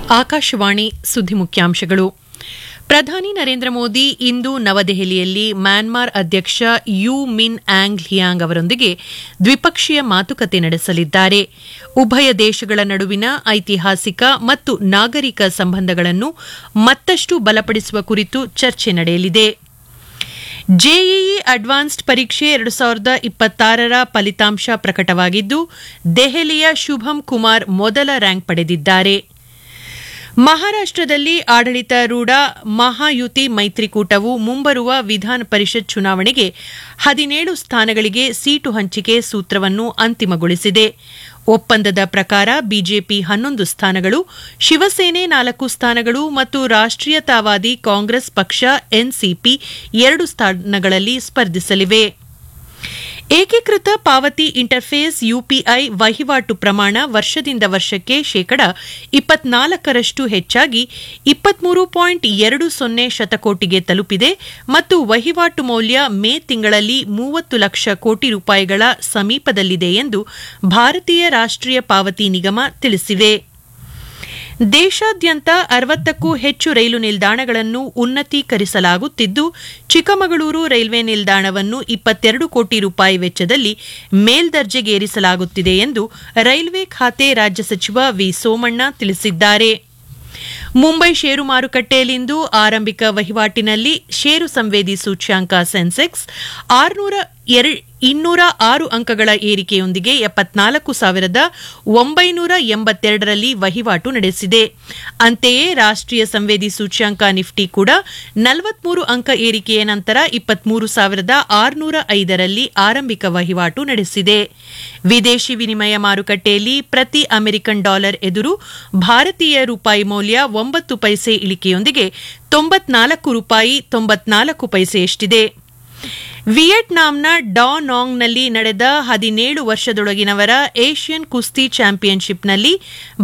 ಆಕಾಶವಾಣಿ ಸುದ್ದಿ ಮುಖ್ಯಾಂಶಗಳು ಪ್ರಧಾನಿ ನರೇಂದ್ರ ಮೋದಿ ಇಂದು ನವದೆಹಲಿಯಲ್ಲಿ ಮ್ಯಾನ್ಮಾರ್ ಅಧ್ಯಕ್ಷ ಯು ಮಿನ್ ಆಂಗ್ ಲಿಯಾಂಗ್ ಅವರೊಂದಿಗೆ ದ್ವಿಪಕ್ಷೀಯ ಮಾತುಕತೆ ನಡೆಸಲಿದ್ದಾರೆ ಉಭಯ ದೇಶಗಳ ನಡುವಿನ ಐತಿಹಾಸಿಕ ಮತ್ತು ನಾಗರಿಕ ಸಂಬಂಧಗಳನ್ನು ಮತ್ತಷ್ಟು ಬಲಪಡಿಸುವ ಕುರಿತು ಚರ್ಚೆ ನಡೆಯಲಿದೆ ಜೆಇಇ ಅಡ್ವಾನ್ಸ್ಡ್ ಪರೀಕ್ಷೆ ಎರಡು ಸಾವಿರದ ಇಪ್ಪತ್ತಾರರ ಫಲಿತಾಂಶ ಪ್ರಕಟವಾಗಿದ್ದು ದೆಹಲಿಯ ಶುಭಂ ಕುಮಾರ್ ಮೊದಲ ರ್ಯಾಂಕ್ ಪಡೆದಿದ್ದಾರೆ ಮಹಾರಾಷ್ಟದಲ್ಲಿ ಆಡಳಿತಾರೂಢ ಮಹಾಯುತಿ ಮೈತ್ರಿಕೂಟವು ಮುಂಬರುವ ವಿಧಾನ ಪರಿಷತ್ ಚುನಾವಣೆಗೆ ಹದಿನೇಳು ಸ್ಥಾನಗಳಿಗೆ ಸೀಟು ಹಂಚಿಕೆ ಸೂತ್ರವನ್ನು ಅಂತಿಮಗೊಳಿಸಿದೆ ಒಪ್ಪಂದದ ಪ್ರಕಾರ ಬಿಜೆಪಿ ಹನ್ನೊಂದು ಸ್ಥಾನಗಳು ಶಿವಸೇನೆ ನಾಲ್ಕು ಸ್ಥಾನಗಳು ಮತ್ತು ರಾಷ್ಟ್ರೀಯತಾವಾದಿ ಕಾಂಗ್ರೆಸ್ ಪಕ್ಷ ಎನ್ಸಿಪಿ ಎರಡು ಸ್ಥಾನಗಳಲ್ಲಿ ಸ್ಪರ್ಧಿಸಲಿವೆ ಏಕೀಕೃತ ಪಾವತಿ ಇಂಟರ್ಫೇಸ್ ಯುಪಿಐ ವಹಿವಾಟು ಪ್ರಮಾಣ ವರ್ಷದಿಂದ ವರ್ಷಕ್ಕೆ ಶೇಕಡ ಇಪ್ಪತ್ನಾಲ್ಕರಷ್ಟು ಹೆಚ್ಚಾಗಿ ಇಪ್ಪತ್ಮೂರು ಪಾಯಿಂಟ್ ಎರಡು ಸೊನ್ನೆ ಶತಕೋಟಿಗೆ ತಲುಪಿದೆ ಮತ್ತು ವಹಿವಾಟು ಮೌಲ್ಯ ಮೇ ತಿಂಗಳಲ್ಲಿ ಮೂವತ್ತು ಲಕ್ಷ ಕೋಟಿ ರೂಪಾಯಿಗಳ ಸಮೀಪದಲ್ಲಿದೆ ಎಂದು ಭಾರತೀಯ ರಾಷ್ಟ್ರೀಯ ಪಾವತಿ ನಿಗಮ ತಿಳಿಸಿದೆ ದೇಶಾದ್ಯಂತ ಅರವತ್ತಕ್ಕೂ ಹೆಚ್ಚು ರೈಲು ನಿಲ್ದಾಣಗಳನ್ನು ಉನ್ನತೀಕರಿಸಲಾಗುತ್ತಿದ್ದು ಚಿಕ್ಕಮಗಳೂರು ರೈಲ್ವೆ ನಿಲ್ದಾಣವನ್ನು ಇಪ್ಪತ್ತೆರಡು ಕೋಟಿ ರೂಪಾಯಿ ವೆಚ್ಚದಲ್ಲಿ ಮೇಲ್ದರ್ಜೆಗೇರಿಸಲಾಗುತ್ತಿದೆ ಎಂದು ರೈಲ್ವೆ ಖಾತೆ ರಾಜ್ಯ ಸಚಿವ ವಿ ಸೋಮಣ್ಣ ತಿಳಿಸಿದ್ದಾರೆ ಮುಂಬೈ ಷೇರು ಮಾರುಕಟ್ಟೆಯಲ್ಲಿಂದು ಆರಂಭಿಕ ವಹಿವಾಟಿನಲ್ಲಿ ಷೇರು ಸಂವೇದಿ ಸೂಚ್ಯಾಂಕ ಸೆನ್ಸೆಕ್ಸ್ ಇನ್ನೂರ ಆರು ಅಂಕಗಳ ಏರಿಕೆಯೊಂದಿಗೆ ಎಪ್ಪತ್ನಾಲ್ಕು ಸಾವಿರದ ಒಂಬೈನೂರ ಎಂಬತ್ತೆರಡರಲ್ಲಿ ವಹಿವಾಟು ನಡೆಸಿದೆ ಅಂತೆಯೇ ರಾಷ್ಟ್ರೀಯ ಸಂವೇದಿ ಸೂಚ್ಯಾಂಕ ನಿಫ್ಟಿ ಕೂಡ ನಲವತ್ಮೂರು ಅಂಕ ಏರಿಕೆಯ ನಂತರ ಇಪ್ಪತ್ಮೂರು ಸಾವಿರದ ಆರುನೂರ ಐದರಲ್ಲಿ ಆರಂಭಿಕ ವಹಿವಾಟು ನಡೆಸಿದೆ ವಿದೇಶಿ ವಿನಿಮಯ ಮಾರುಕಟ್ಟೆಯಲ್ಲಿ ಪ್ರತಿ ಅಮೆರಿಕನ್ ಡಾಲರ್ ಎದುರು ಭಾರತೀಯ ರೂಪಾಯಿ ಮೌಲ್ಯ ಒಂಬತ್ತು ಪೈಸೆ ಇಳಿಕೆಯೊಂದಿಗೆ ತೊಂಬತ್ನಾಲ್ಕು ರೂಪಾಯಿ ತೊಂಬತ್ನಾಲ್ಕು ಪೈಸೆಯಷ್ಟಿದೆ ವಿಯೆಟ್ನಾಂನ ಡಾ ನಾಂಗ್ನಲ್ಲಿ ನಡೆದ ಹದಿನೇಳು ವರ್ಷದೊಳಗಿನವರ ಏಷ್ಯನ್ ಕುಸ್ತಿ ಚಾಂಪಿಯನ್ಶಿಪ್ನಲ್ಲಿ